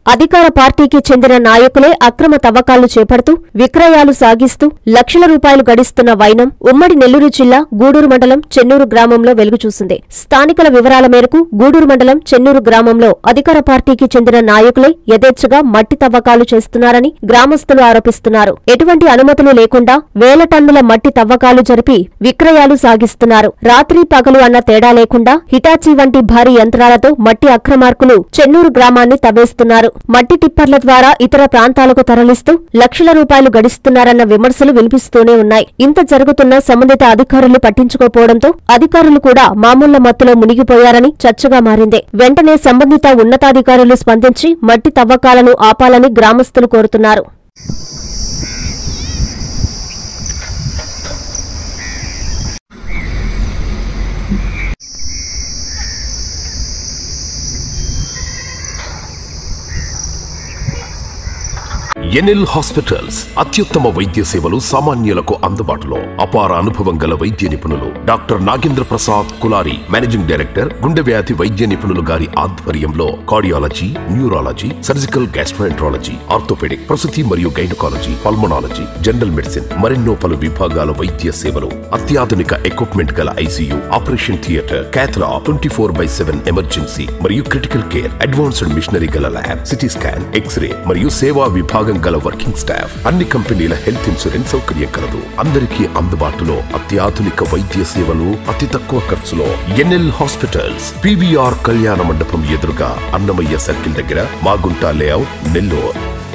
అధికార పార్టీకి చెందిన నాయకులే అక్రమ తవ్వకాలు చేపడుతూ విక్రయాలు సాగిస్తూ లక్షల రూపాయలు గడిస్తున్న వైనం ఉమ్మడి నెల్లూరు జిల్లా గూడూరు మండలం చెన్నూరు గ్రామంలో వెలుగుచూసింది స్థానికుల వివరాల మేరకు గూడూరు మండలం చెన్నూరు గ్రామంలో అధికార పార్టీకి చెందిన నాయకులే యథేచ్ఛగా మట్టి తవ్వకాలు చేస్తున్నారని గ్రామస్తులు ఆరోపిస్తున్నారు ఎటువంటి అనుమతులు లేకుండా వేల టన్నుల మట్టి తవ్వకాలు జరిపి విక్రయాలు సాగిస్తున్నారు రాత్రి పగలు అన్న తేడా లేకుండా హిటాచీ వంటి భారీ యంత్రాలతో మట్టి అక్రమార్కులు చెన్నూరు గ్రామాన్ని తవ్వేస్తున్నారు మట్టి టిప్పర్ల ద్వారా ఇతర ప్రాంతాలకు తరలిస్తూ లక్షల రూపాయలు గడిస్తున్నారన్న విమర్శలు వినిపిస్తూనే ఉన్నాయి ఇంత జరుగుతున్న సంబంధిత అధికారులు పట్టించుకోపోవడంతో అధికారులు కూడా మామూళ్ల మత్తులో మునిగిపోయారని చర్చగా మారింది వెంటనే సంబంధిత ఉన్నతాధికారులు స్పందించి మట్టి తవ్వకాలను ఆపాలని గ్రామస్తులు కోరుతున్నారు ఎన్ఎల్ హాస్పిటల్స్ అత్యుత్తమ వైద్య సేవలు సామాన్యులకు అందుబాటులో అపార అనుభవం గల వైద్య నిపుణులు doctor Nagendra Prasad Kulari managing director గుండె వ్యాధి వైద్య నిపుణులు గారి ఆధ్వర్యంలో cardiology neurology surgical gastroenterology orthopedic ప్రసూతి మరియు గైనకాలజీ పల్మనాలజీ జనరల్ మెడిసిన్ మరెన్నో పలు విభాగాల వైద్య సేవలు అత్యాధునిక ఎక్విప్మెంట్ గల ICU operation theatre cath lab twenty four by seven emergency మరియు క్రిటికల్ కేర్ అడ్వాన్స్డ్ మిషనరీ గల ల్యాబ్ సిటీ స్కాన్ ఎక్స్రే మరియు సేవా విభాగం గల వర్కింగ్ స్టాఫ్ అన్ని కంపెనీల హెల్త్ ఇన్సూరెన్స్ సౌకర్యం కలదు అందరికీ అందుబాటులో అత్యాధునిక వైద్య సేవలు అతి తక్కువ ఖర్చులో ఎన్ఎల్ హాస్పిటల్స్ పివిఆర్ కళ్యాణ మండపం ఎదురుగా అన్నమయ్య సర్కిల్ దగ్గర మాగుంట లేఅవుట్ నెల్లూరు